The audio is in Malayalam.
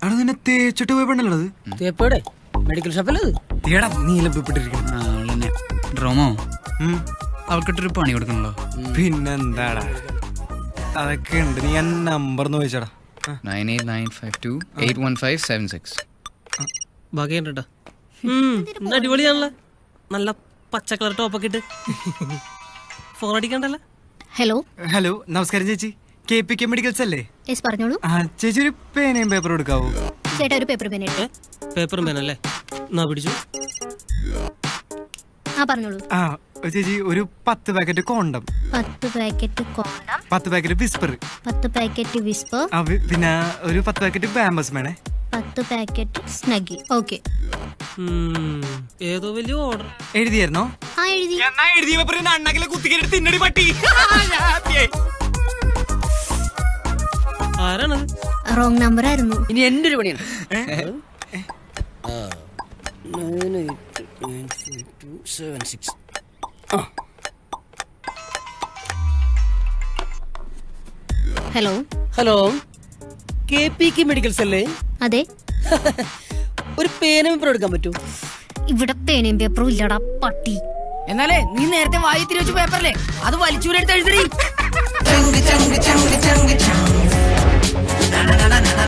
അവിടെ നിന്നെ തേച്ചിട്ട് പോയി പെണ്ണല്ലത് തേപ്പേടെ മെഡിക്കൽ ഷോപ്പല്ലേ തീടാ നീലപ്പെട്ടിരിക്കണം ആളെന്നെ ഡ്രോമോ അവൾക്കിട്ടൊരു പണി കൊടുക്കണല്ലോ പിന്നെന്താടാ അതൊക്കെ ഉണ്ട് നീ ഞാൻ നമ്പർ ഒന്ന് ചോദിച്ചാടാ nine eight nine five two eight one five seven six ബാക്കി കണ്ടോ അടിപൊളിയാണല്ലോ നല്ല പച്ച കളർ ടോപ്പൊക്കെ ഇട്ട് ഫോൺ അടിക്കണ്ടല്ലോ ഹലോ ഹലോ നമസ്കാരം ചേച്ചി കെ പി കെ മെഡിക്കൽസ് അല്ലേ യെസ് പറഞ്ഞോളൂ ആ ചേച്ചി ഒരു പേനയും പേപ്പർ കൊടുക്കാവോ ചേട്ടാ ഒരു പേപ്പർ പേന ഏ പേപ്പറും പേനല്ലേ എന്നാ പിടിച്ചു ആ പറഞ്ഞോളൂ ആ ചേച്ചി ഒരു പത്ത് പാക്കറ്റ് കോണ്ടം പത്ത് പാക്കറ്റ് കോണ്ടം പത്ത് പാക്കറ്റ് വിസ്പർ പത്ത് പാക്കറ്റ് വിസ്പർ ആ വി- പിന്നെ ഒരു പത്ത് പാക്കറ്റ് ബാമ്പസ് വേണേ പത്ത് പാക്കറ്റ് സ്നഗി ഓക്കെ ഏതോ വലിയ ഓർഡർ എഴുതിയായിരുന്നോ ആ എഴുതി എന്നാ എഴുതിയ പേപ്പർ അണ്ണാക്കിലെ കുത്തിക്കേട്ട് തിന്നടി പട്ടി ആരാണത് റോങ് നമ്പർ ആയിരുന്നു ഇനി എന്റെ ഒരു പണിയാണ് hello hello K P K medicals അല്ലേ അതെ ഒരു പേന പേപ്പർ എടുക്കാൻ പറ്റൂ ഇവിടെ പേനയും പേപ്പറും ഇല്ലടാ പട്ടി എന്നാലേ നീ നേരത്തെ വായി തിരിച്ചു പേപ്പറല്ലേ അത് വലിച്ചൂരെടുത്ത് എഴുതി ചങ്ക് ചങ്ക് ചങ്ക് ചങ്ക് ചങ്ക്